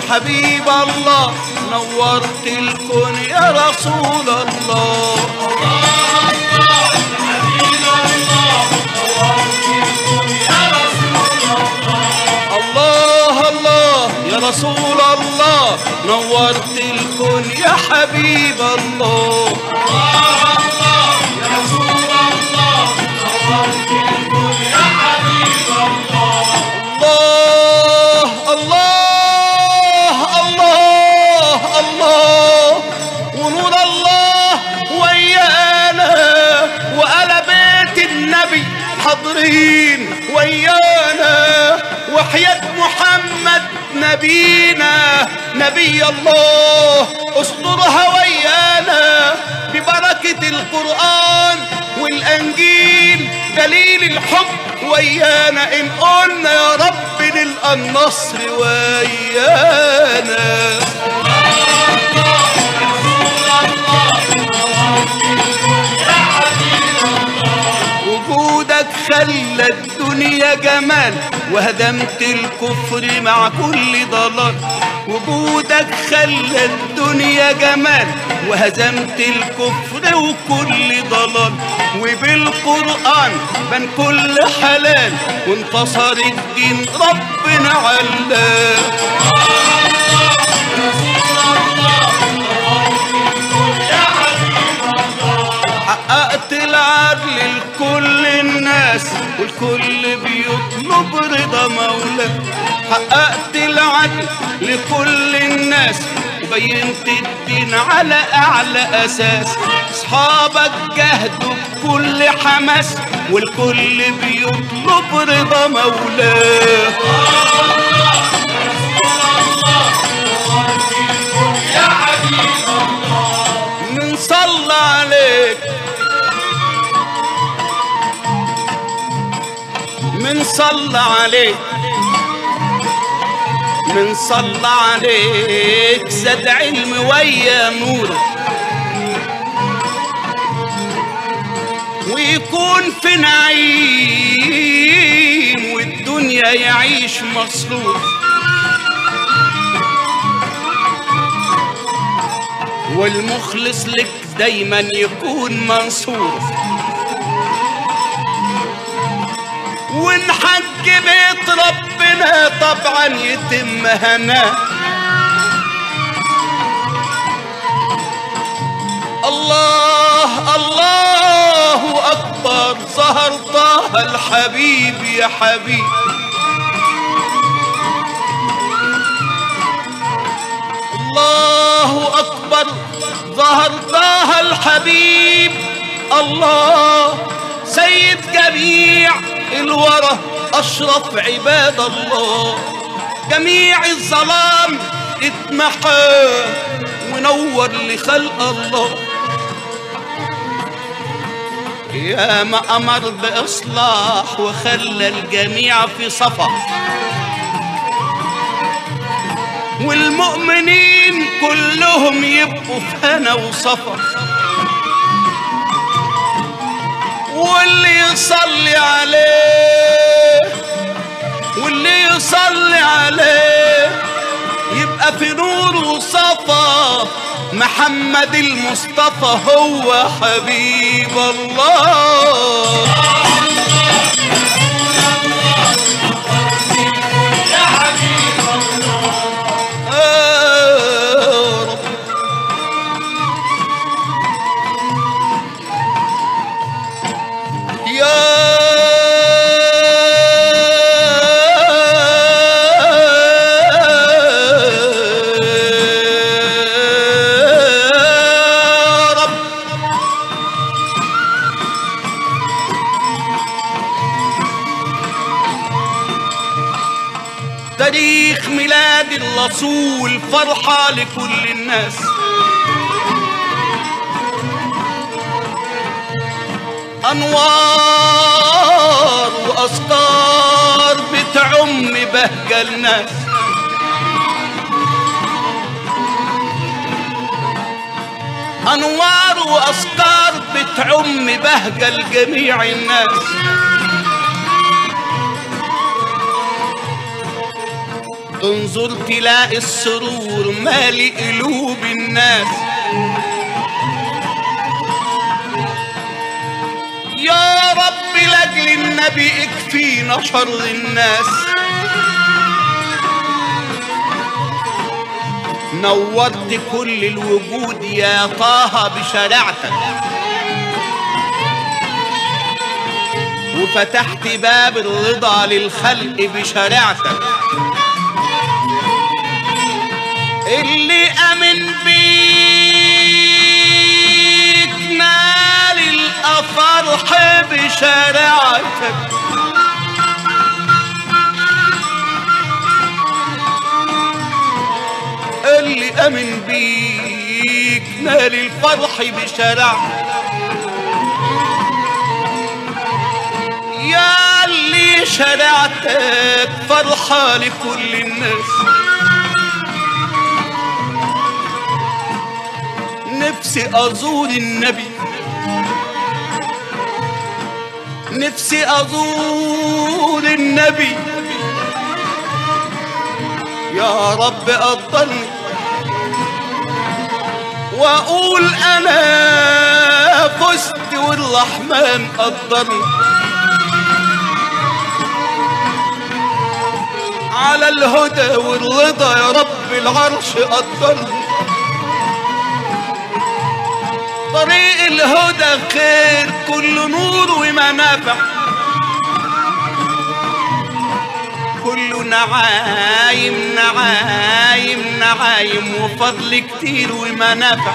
حبيب الله نورت الكون يا رسول الله الله الله يا رسول الله نورت الكون يا حبيب الله الله الله الله الله ونور الله ويانا وآل بيت النبي حاضرين ويانا وحياة محمد نبينا نبي الله استرها ويانا ببركة القرآن والأنجيل دليل الحب ويانا إن قلنا يا رب نلقى النصر ويانا وجودك خلى الدنيا جمال وهدمت الكفر مع كل ضلال وجودك خلى الدنيا جمال وهزمت الكفر وكل ضلال وبالقرآن بان كل حلال وانتصر الدين ربنا علاه حققت العدل لكل الناس والكل بيطلب رضا مولاه حققت العدل لكل الناس وبينت الدين على اعلى اساس اصحابك جهدوا بكل حماس والكل بيطلب رضا مولاه من صلى عليك من صلى عليك من صلى عليك زاد علم ويا نور ويكون في نعيم والدنيا يعيش مصروف والمخلص لك دايما يكون منصور ونحج بيت ربنا طبعا يتم هناه الله الله أكبر ظهر طه الحبيب يا حبيب الله أكبر ظهر طه الحبيب الله سيد جميع الورى أشرف عباد الله جميع الظلام اتمحى ونور لخلق الله يا ما أمر بإصلاح وخلى الجميع في صفا والمؤمنين كلهم يبقوا في هنا وصفا واللي يصلي عليه واللي يصلي عليه يبقى في نور وصفا محمد المصطفى هو حبيب الله آه رب يا رب تاريخ ميلاد الرسول فرحة لكل الناس أنوار وأسطار بتعم بهجة الناس أنوار وأسطار بتعم بهجة لجميع الناس انظر تلاقي السرور مالي قلوب الناس يا رب لاجل النبي اكفينا شر الناس نورت كل الوجود يا طه بشريعتك وفتحت باب الرضا للخلق بشريعتك اللي امن بيك نال الافرح بشريعتك اللي امن بيك نال الفرح بشريعتك يا اللي شريعتك فرحة لكل الناس نفسي أزور النبي نفسي أزور النبي يا رب قدرني وأقول أنا فزت والرحمن قدرني على الهدى والرضا يا رب العرش قدرني طريق الهدى خير كل نور ومنافع كله نعايم نعايم نعايم وفضل كتير ومنافع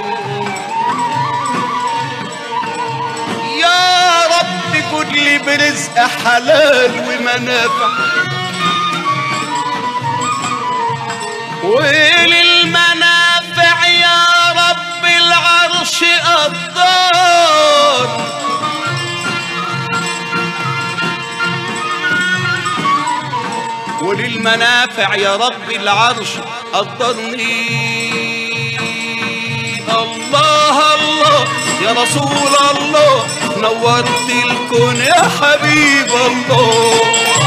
يا رب كل برزق حلال ومنافع وللمنافع يا رب العرش قدار وللمنافع يا رب العرش قدرني الله الله يا رسول الله نورت الكون يا حبيب الله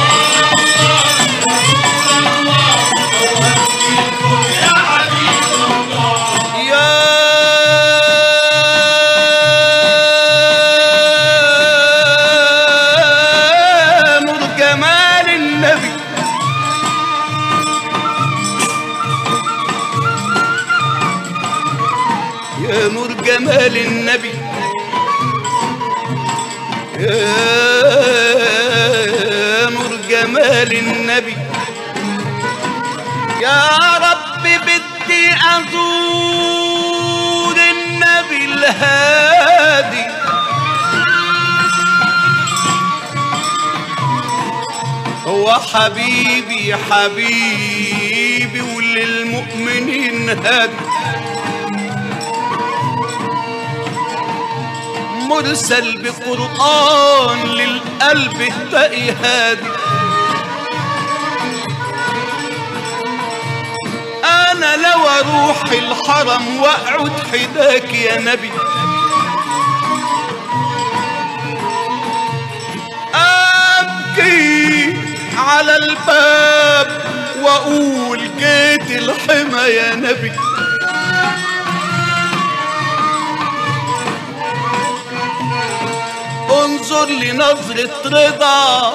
يا نور جمال النبي يا نور جمال النبي يا نور جمال النبي يا رب بدي أزور النبي الهادي هو حبيبي حبيبي وللمؤمنين هادي مرسل بقرآن للقلب اهتقي هادي أنا لو أروح الحرم وأقعد حداك يا نبي أبكي على الباب وأقول جيت الحمى يا نبي انظر لنظرة رضا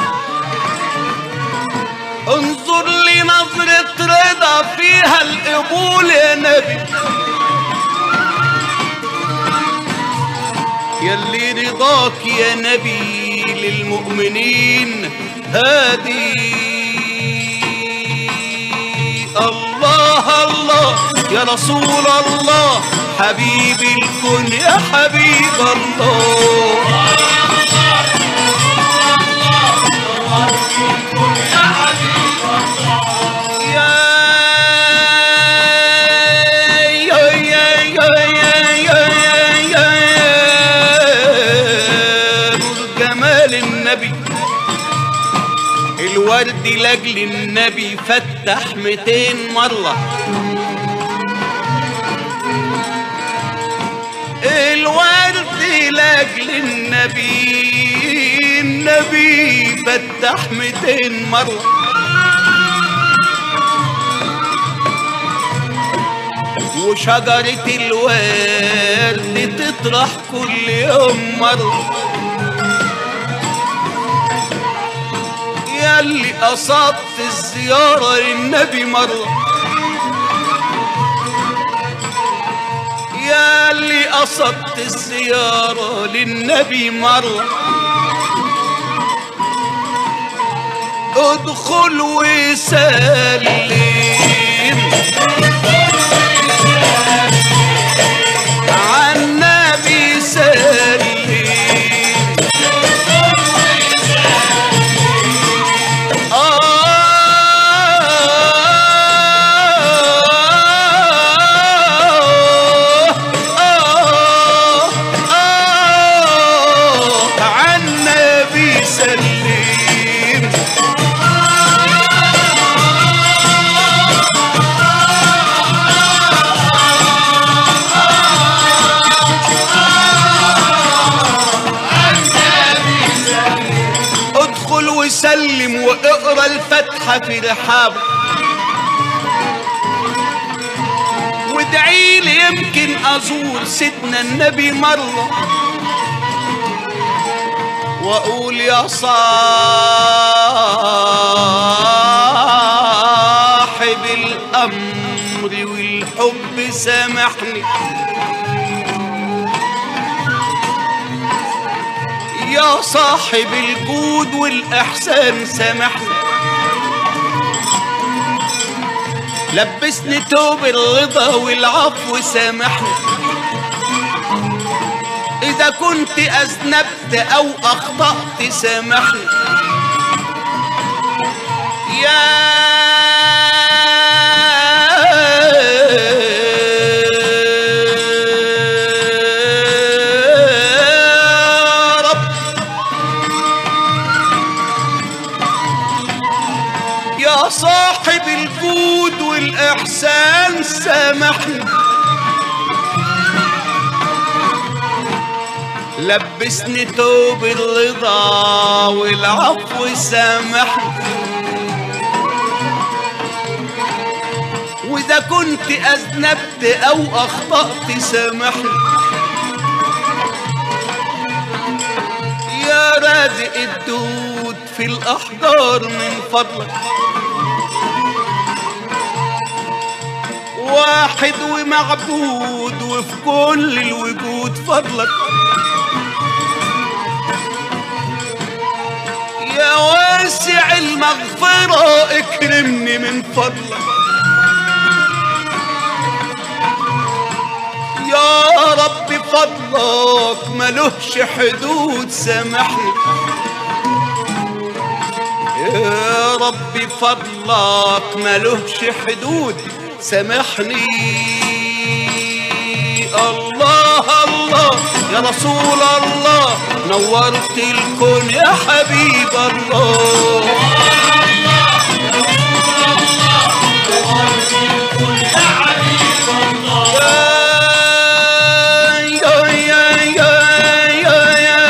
انظر لنظرة رضا فيها القبول يا نبي يلي رضاك يا نبي للمؤمنين هادي الله الله يا رسول الله حبيبي الكون يا حبيب الله يا يا يا يا يا يا يا يا نور جمال النبي الورد لاجل النبي فتح 200 مرة الورد لاجل النبي النبي فتح 200 مرة وشجرة الورد تطرح كل يوم مرة يا اللي قصدت الزيارة للنبي مرة يا اللي قصدت الزيارة للنبي مرة ادخل وسلم عالنبي سلم آه آه آه عالنبي سلم ادخل وسلم واقرا الفاتحه في رحابه وادعي لي يمكن ازور سيدنا النبي مره واقول يا صاحب الامر والحب سامحني يا صاحب الجود والإحسان سامحني لبسني توب الرضا والعفو سامحني إذا كنت أذنبت أو أخطأت سامحني يا رب يا صاحب الجود والإحسان سامحني لبسني توب الرضا والعفو سامحني وإذا كنت أذنبت أو أخطأت سامحني يا رازق الدود في الأحجار من فضلك واحد ومعبود وفي كل الوجود فضلك يا واسع المغفرة اكرمني من فضلك يا رب فضلك ملوش حدود سامحني يا رب فضلك ملوش حدود سامحني الله الله يا رسول الله نورت الكون يا حبيب الله يا يا يا يا يا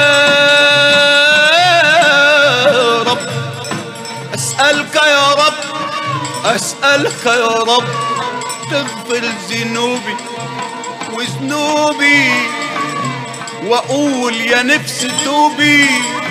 رب أسألك يا رب أسألك يا رب تغفر ذنوبي وذنوبي وأقول يا نفس توبي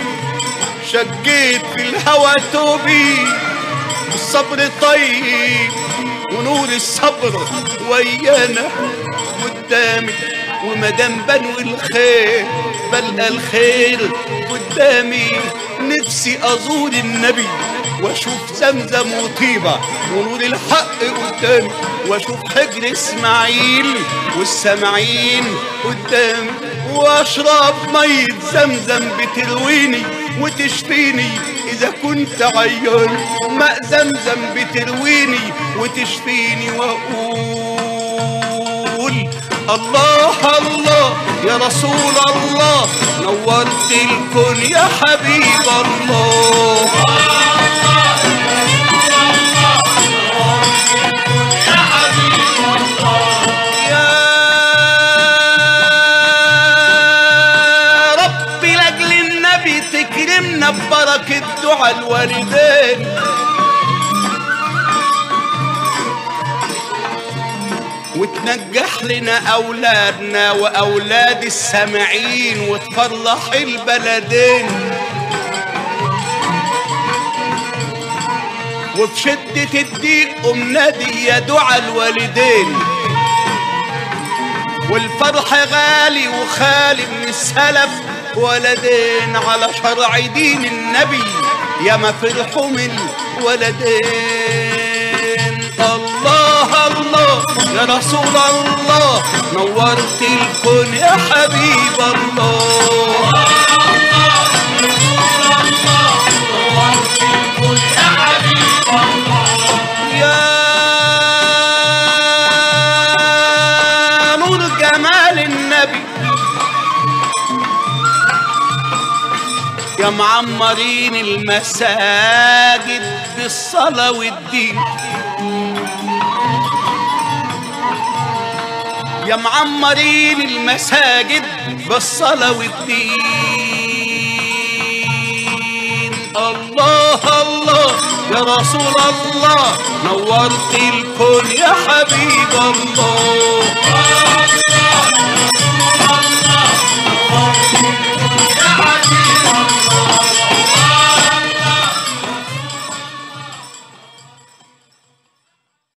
شقيت في الهوى توبي الصبر طيب ونور الصبر ويانا قدامي ومدام بنوي الخير بلقى الخير قدامي نفسي ازور النبي واشوف زمزم وطيبة ونور الحق قدامي واشوف حجر اسماعيل والسامعين قدامي واشرب مية زمزم بترويني وتشفيني اذا كنت عيان ماء زمزم بترويني وتشفيني واقول الله الله يا رسول الله نورت الكون يا حبيب الله يا رب لاجل النبي تكرمنا ببركة دعاء الوالدين وتنجح لنا أولادنا وأولاد السامعين وتفرح البلدين وفي شدة الضيق قم نادي يا دعا الوالدين والفرح غالي وخالي من السلف ولدين على شرع دين النبي يا ما فرحوا من ولدين الله الله يا رسول الله نورت الكون يا حبيب الله يا نور جمال النبي يا معمرين المساجد بالصلاة والدين يا معمرين المساجد بالصلاة والدين الله الله يا رسول الله نورت الكون يا حبيب الله